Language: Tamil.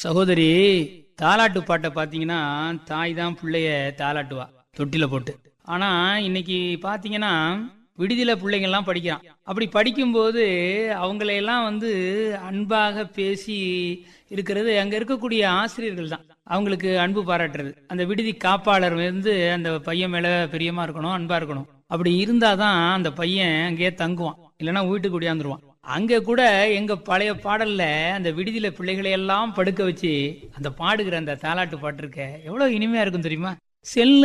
சகோதரி தாலாட்டு பாட்டை பாத்தீங்கன்னா தாய் தான் பிள்ளைய தாலாட்டுவா தொட்டில போட்டு ஆனா இன்னைக்கு பாத்தீங்கன்னா விடுதியில பிள்ளைங்க எல்லாம் படிக்கிறான் அப்படி படிக்கும்போது அவங்களையெல்லாம் வந்து அன்பாக பேசி இருக்கிறது அங்க இருக்கக்கூடிய ஆசிரியர்கள் தான் அவங்களுக்கு அன்பு பாராட்டுறது அந்த விடுதி காப்பாளர் வந்து அந்த பையன் மேல பிரியமா இருக்கணும் அன்பா இருக்கணும் அப்படி இருந்தாதான் அந்த பையன் அங்கேயே தங்குவான் இல்லைன்னா வீட்டுக்கு கூடியாந்துருவான் அங்க கூட எங்க பழைய பாடல்ல அந்த விடுதியில பிள்ளைகளை எல்லாம் படுக்க வச்சு அந்த பாடுகிற அந்த தாலாட்டு பாட்டு இருக்க எவ்வளவு இனிமையா இருக்கும் தெரியுமா செல்ல